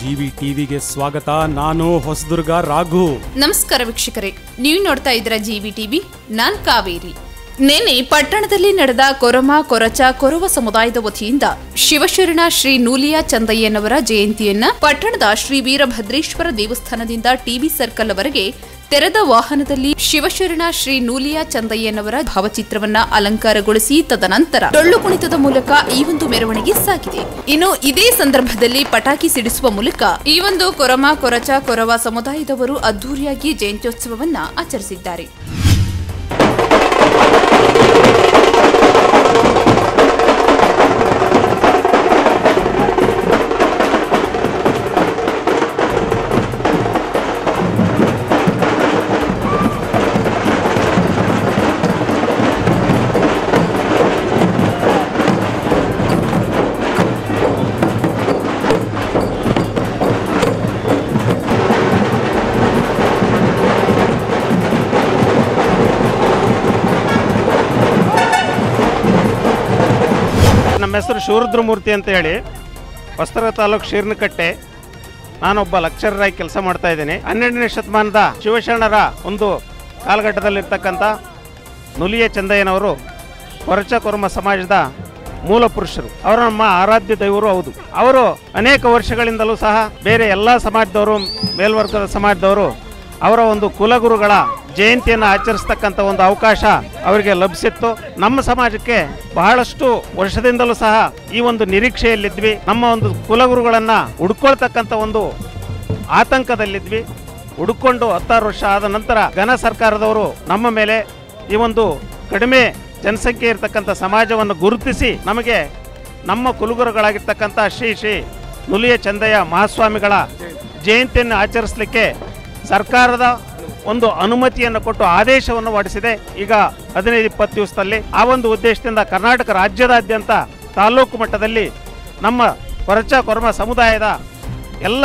GV ಟಿವಿಗೆ ಸ್ವಾಗತ ನಾನು ಹೊಸದುರ್ಗ ರಾಘು ನಮಸ್ಕಾರ ವೀಕ್ಷಕರೇ ನೀವು ನೋಡ್ತಾ ಇದ್ರ ಜಿವಿ ಟಿವಿ ನಾನ್ ಕಾವೇರಿ ನಿನ್ನೆ ಪಟ್ಟಣದಲ್ಲಿ ನಡೆದ ಕೊರಮ ಕೊರಚ ಕೊರವ ಸಮುದಾಯದ ವತಿಯಿಂದ ಶಿವಶರಣ ಶ್ರೀ ನೂಲಿಯಾ ಚಂದಯ್ಯನವರ ಜಯಂತಿಯನ್ನ ಪಟ್ಟಣದ ಶ್ರೀ ವೀರಭದ್ರೇಶ್ವರ ದೇವಸ್ಥಾನದಿಂದ ಟಿವಿ ಸರ್ಕಲ್ ವರೆಗೆ ತೆರೆದ ವಾಹನದಲ್ಲಿ ಶಿವಶರಣ ಶ್ರೀ ನೂಲಿಯಾ ಚಂದಯ್ಯನವರ ಭಾವಚಿತ್ರವನ್ನ ಅಲಂಕಾರಗೊಳಿಸಿ ತದನಂತರ ಡೊಳ್ಳು ಕುಣಿತದ ಮೂಲಕ ಈ ಒಂದು ಮೆರವಣಿಗೆ ಸಾಗಿದೆ ಇನ್ನು ಇದೇ ಸಂದರ್ಭದಲ್ಲಿ ಪಟಾಕಿ ಸಿಡಿಸುವ ಮೂಲಕ ಈ ಒಂದು ಕೊರಮ ಕೊರಚ ಕೊರವ ಸಮುದಾಯದವರು ಅದ್ದೂರಿಯಾಗಿ ಜಯಂತ್ಯೋತ್ಸವವನ್ನ ಆಚರಿಸಿದ್ದಾರೆ ನಮ್ಮ ಹೆಸರು ಶಿವರುದ್ರಮೂರ್ತಿ ಅಂತ ಹೇಳಿ ವಸ್ತ್ರ ತಾಲೂಕು ಶೀರ್ನಕಟ್ಟೆ ನಾನೊಬ್ಬ ಲೆಕ್ಚರರ್ ಆಗಿ ಕೆಲಸ ಮಾಡ್ತಾ ಇದ್ದೀನಿ ಹನ್ನೆರಡನೇ ಶತಮಾನದ ಶಿವಶರಣರ ಒಂದು ಕಾಲಘಟ್ಟದಲ್ಲಿರ್ತಕ್ಕಂಥ ನುಲಿಯ ಚಂದಯ್ಯನವರು ಕೊರಚ ಕೊರಮ ಸಮಾಜದ ಮೂಲ ಪುರುಷರು ಅವರು ನಮ್ಮ ಆರಾಧ್ಯ ದೈವರು ಹೌದು ಅವರು ಅನೇಕ ವರ್ಷಗಳಿಂದಲೂ ಸಹ ಬೇರೆ ಎಲ್ಲ ಸಮಾಜದವರು ಮೇಲ್ವರ್ಗದ ಸಮಾಜದವರು ಅವರ ಒಂದು ಕುಲಗುರುಗಳ ಜಯಂತಿಯನ್ನು ಆಚರಿಸ್ತಕ್ಕಂಥ ಒಂದು ಅವಕಾಶ ಅವರಿಗೆ ಲಭಿಸಿತ್ತು ನಮ್ಮ ಸಮಾಜಕ್ಕೆ ಬಹಳಷ್ಟು ವರ್ಷದಿಂದಲೂ ಸಹ ಈ ಒಂದು ನಿರೀಕ್ಷೆಯಲ್ಲಿದ್ವಿ ನಮ್ಮ ಒಂದು ಕುಲಗುರುಗಳನ್ನ ಹುಡ್ಕೊಳ್ತಕ್ಕಂಥ ಒಂದು ಆತಂಕದಲ್ಲಿದ್ವಿ ಹುಡುಕೊಂಡು ಹತ್ತಾರು ವರ್ಷ ಆದ ನಂತರ ಘನ ಸರ್ಕಾರದವರು ನಮ್ಮ ಮೇಲೆ ಈ ಒಂದು ಕಡಿಮೆ ಜನಸಂಖ್ಯೆ ಇರತಕ್ಕಂಥ ಸಮಾಜವನ್ನು ಗುರುತಿಸಿ ನಮಗೆ ನಮ್ಮ ಕುಲಗುರುಗಳಾಗಿರ್ತಕ್ಕಂಥ ಶ್ರೀ ಶ್ರೀ ನುಲಿಯ ಚಂದಯ್ಯ ಮಹಾಸ್ವಾಮಿಗಳ ಜಯಂತಿಯನ್ನು ಆಚರಿಸಲಿಕ್ಕೆ ಸರ್ಕಾರದ ಒಂದು ಅನುಮತಿಯನ್ನು ಕೊಟ್ಟು ಆದೇಶವನ್ನು ಹೊರಡಿಸಿದೆ ಈಗ ಹದಿನೈದು ಇಪ್ಪತ್ತು ದಿವಸದಲ್ಲಿ ಆ ಒಂದು ಉದ್ದೇಶದಿಂದ ಕರ್ನಾಟಕ ರಾಜ್ಯದಾದ್ಯಂತ ತಾಲೂಕು ಮಟ್ಟದಲ್ಲಿ ನಮ್ಮ ಕೊರಚ ಕೊರಮ ಸಮುದಾಯದ ಎಲ್ಲ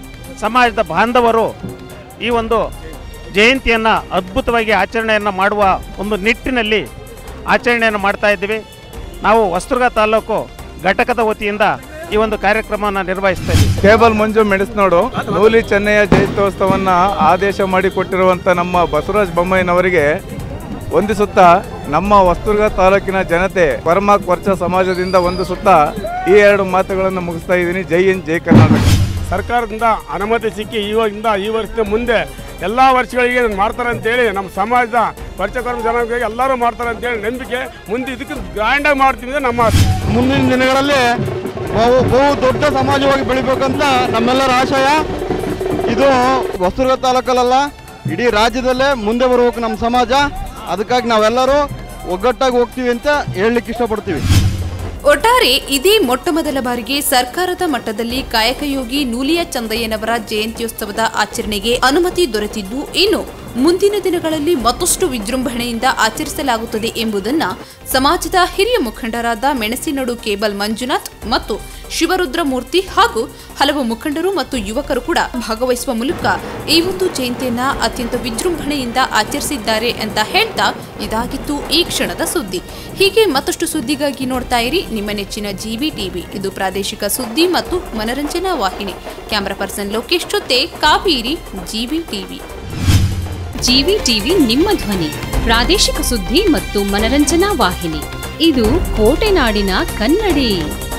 ಸಮಾಜದ ಬಾಂಧವರು ಈ ಒಂದು ಜಯಂತಿಯನ್ನು ಅದ್ಭುತವಾಗಿ ಆಚರಣೆಯನ್ನು ಮಾಡುವ ಒಂದು ನಿಟ್ಟಿನಲ್ಲಿ ಆಚರಣೆಯನ್ನು ಮಾಡ್ತಾ ಇದ್ದೀವಿ ನಾವು ಹೊಸದುರ್ಗ ತಾಲೂಕು ಘಟಕದ ವತಿಯಿಂದ ಈ ಒಂದು ಕಾರ್ಯಕ್ರಮವನ್ನು ನಿರ್ವಹಿಸ್ತಾ ಇದ್ದೀವಿ ಕೇಬಲ್ ಮಂಜು ಮೆಣಸ್ನೋಡು ನೂಲಿ ಚೆನ್ನಯ್ಯ ಜಯಂತ್ಯೋತ್ಸವನ್ನ ಆದೇಶ ಮಾಡಿಕೊಟ್ಟಿರುವಂಥ ನಮ್ಮ ಬಸವರಾಜ ಬೊಮ್ಮಾಯಿನವರಿಗೆ ವಂದಿಸುತ್ತಾ ನಮ್ಮ ಹೊಸದುರ್ಗ ತಾಲೂಕಿನ ಜನತೆ ಪರಮ ಕೊರ್ಚ ಸಮಾಜದಿಂದ ವಂದಿಸುತ್ತಾ ಈ ಎರಡು ಮಾತುಗಳನ್ನು ಮುಗಿಸ್ತಾ ಇದ್ದೀನಿ ಜೈ ಹಿಂದ್ ಜೈ ಕರ್ನಾಟಕ ಸರ್ಕಾರದಿಂದ ಅನುಮತಿ ಸಿಕ್ಕಿ ಇವಾಗಿಂದ ಈ ವರ್ಷದ ಮುಂದೆ ಎಲ್ಲ ವರ್ಷಗಳಿಗೆ ಇದನ್ನ ಮಾಡ್ತಾರೆ ಅಂತೇಳಿ ನಮ್ಮ ಸಮಾಜದ ಪರಿಚಯಕರ್ಮ ಜನಾಂಗಕ್ಕೆ ಎಲ್ಲರೂ ಮಾಡ್ತಾರೆ ಅಂತೇಳಿ ನಂಬಿಕೆ ಮುಂದೆ ಇದಕ್ಕೆ ಗ್ರ್ಯಾಂಡಾಗಿ ಮಾಡ್ತೀವಿ ಅಂತ ನಮ್ಮ ಆಸೆ. ಮುಂದಿನ ದಿನಗಳಲ್ಲಿ ಬಹು ಬಹು ದೊಡ್ಡ ಸಮಾಜವಾಗಿ ಬೆಳಿಬೇಕಂತ ನಮ್ಮೆಲ್ಲರ ಆಶಯ ಇದು ಹೊಸದುರ್ಗ ತಾಲೂಕಲ್ಲ ಇಡೀ ರಾಜ್ಯದಲ್ಲೇ ಮುಂದೆ ಬರ್ಬೇಕು ನಮ್ಮ ಸಮಾಜ ಅದಕ್ಕಾಗಿ ನಾವೆಲ್ಲರೂ ಒಗ್ಗಟ್ಟಾಗಿ ಹೋಗ್ತೀವಿ ಅಂತ ಹೇಳಲಿಕ್ಕೆ ಇಷ್ಟಪಡ್ತೀವಿ ಒಟ್ಟಾರೆ ಇದೇ ಮೊಟ್ಟ ಮೊದಲ ಬಾರಿಗೆ ಸರ್ಕಾರದ ಮಟ್ಟದಲ್ಲಿ ಕಾಯಕಯೋಗಿ ನೂಲಿಯ ಚಂದಯ್ಯನವರ ಜಯಂತ್ಯೋತ್ಸವದ ಆಚರಣೆಗೆ ಅನುಮತಿ ದೊರೆತಿದ್ದು ಇನ್ನು ಮುಂದಿನ ದಿನಗಳಲ್ಲಿ ಮತ್ತಷ್ಟು ವಿಜೃಂಭಣೆಯಿಂದ ಆಚರಿಸಲಾಗುತ್ತದೆ ಎಂಬುದನ್ನ ಸಮಾಜದ ಹಿರಿಯ ಮುಖಂಡರಾದ ಮೆಣಸಿನಡು ಕೇಬಲ್ ಮಂಜುನಾಥ್ ಮತ್ತು ಶಿವರುದ್ರಮೂರ್ತಿ ಹಾಗೂ ಹಲವು ಮುಖಂಡರು ಮತ್ತು ಯುವಕರು ಕೂಡ ಭಾಗವಹಿಸುವ ಮೂಲಕ ಈ ಒಂದು ಜಯಂತಿಯನ್ನ ಅತ್ಯಂತ ವಿಜೃಂಭಣೆಯಿಂದ ಆಚರಿಸಿದ್ದಾರೆ ಅಂತ ಹೇಳ್ತಾ ಇದಾಗಿತ್ತು ಈ ಕ್ಷಣದ ಸುದ್ದಿ ಹೀಗೆ ಮತ್ತಷ್ಟು ಸುದ್ದಿಗಾಗಿ ನೋಡ್ತಾ ಇರಿ ನಿಮ್ಮ ನೆಚ್ಚಿನ ಜಿವಿ ಟಿವಿ ಇದು ಪ್ರಾದೇಶಿಕ ಸುದ್ದಿ ಮತ್ತು ಮನರಂಜನಾ ವಾಹಿನಿ ಕ್ಯಾಮರಾ ಪರ್ಸನ್ ಲೋಕೇಶ್ ಜೊತೆ Kaveri GV TV GV TV ನಿಮ್ಮ ಧ್ವನಿ ಪ್ರಾದೇಶಿಕ ಸುದ್ದಿ ಮತ್ತು ಮನರಂಜನಾ ವಾಹಿನಿ ಇದು ಕೋಟೆನಾಡಿನ ಕನ್ನಡಿ